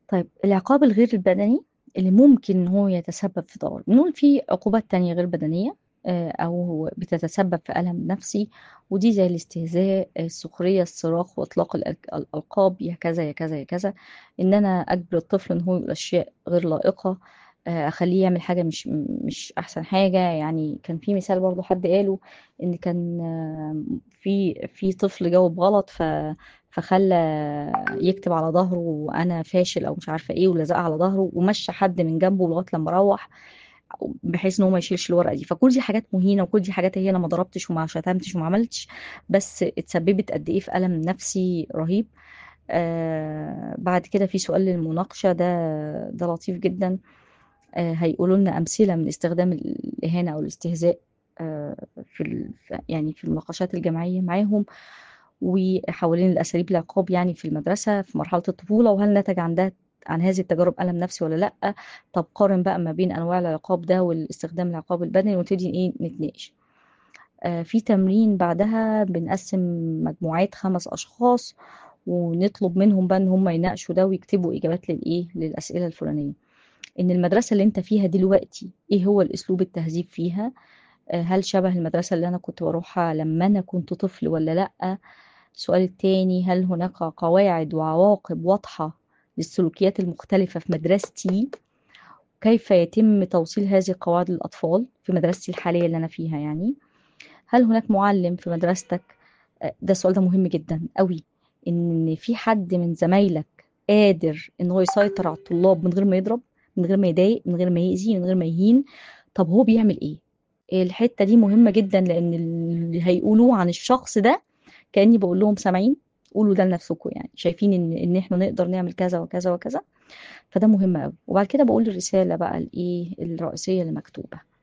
طيب العقاب الغير البدني اللي ممكن إن هو يتسبب في ضرر بنقول في عقوبات تانية غير بدنية آه، أو بتتسبب في ألم نفسي ودي زي الاستهزاء السخرية الصراخ وإطلاق الألق- الألقاب يا كذا يا كذا يا كذا إن أنا أجبر الطفل إن هو يقول أشياء غير لائقة آه، أخليه يعمل حاجة مش مش أحسن حاجة يعني كان في مثال برضو حد قاله إن كان آه، في في طفل جاوب غلط ف فخلى يكتب على ظهره أنا فاشل أو مش عارفة إيه ولزقها على ظهره ومشى حد من جنبه لغاية لما روح بحيث ان هو ما يشيلش الورقه دي فكل دي حاجات مهينه وكل دي حاجات هي انا ما ضربتش وما شتمتش وما عملتش بس اتسببت قد ايه في الم نفسي رهيب آه بعد كده في سؤال للمناقشه ده ده لطيف جدا آه هيقولوا لنا امثله من استخدام الاهانه او الاستهزاء آه في ال... يعني في المناقشات الجماعيه معاهم وحوالين الاساليب العقاب يعني في المدرسه في مرحله الطفوله وهل نتج عن ده عن هذه التجارب ألم نفسي ولا لأ طب قارن بقى ما بين أنواع العقاب ده والاستخدام العقاب البدني ونبتدي إيه نتناقش آه في تمرين بعدها بنقسم مجموعات خمس أشخاص ونطلب منهم بقى إن هم يناقشوا ده ويكتبوا إجابات للإيه للأسئلة الفلانية إن المدرسة اللي أنت فيها دلوقتي إيه هو الأسلوب التهذيب فيها آه هل شبه المدرسة اللي أنا كنت بروحها لما أنا كنت طفل ولا لأ السؤال التاني هل هناك قواعد وعواقب واضحة للسلوكيات المختلفة في مدرستي كيف يتم توصيل هذه القواعد للأطفال في مدرستي الحالية اللي أنا فيها يعني هل هناك معلم في مدرستك ده السؤال ده مهم جدا قوي إن في حد من زمايلك قادر إن هو يسيطر على الطلاب من غير ما يضرب من غير ما يضايق من غير ما يأذي من غير ما يهين طب هو بيعمل إيه الحتة دي مهمة جدا لأن اللي هيقولوه عن الشخص ده كأني بقول لهم سامعين قولوا ده لنفسكم يعني شايفين ان ان احنا نقدر نعمل كذا وكذا وكذا فده مهم قوي وبعد كده بقول الرساله بقى الايه الرئيسيه اللي مكتوبه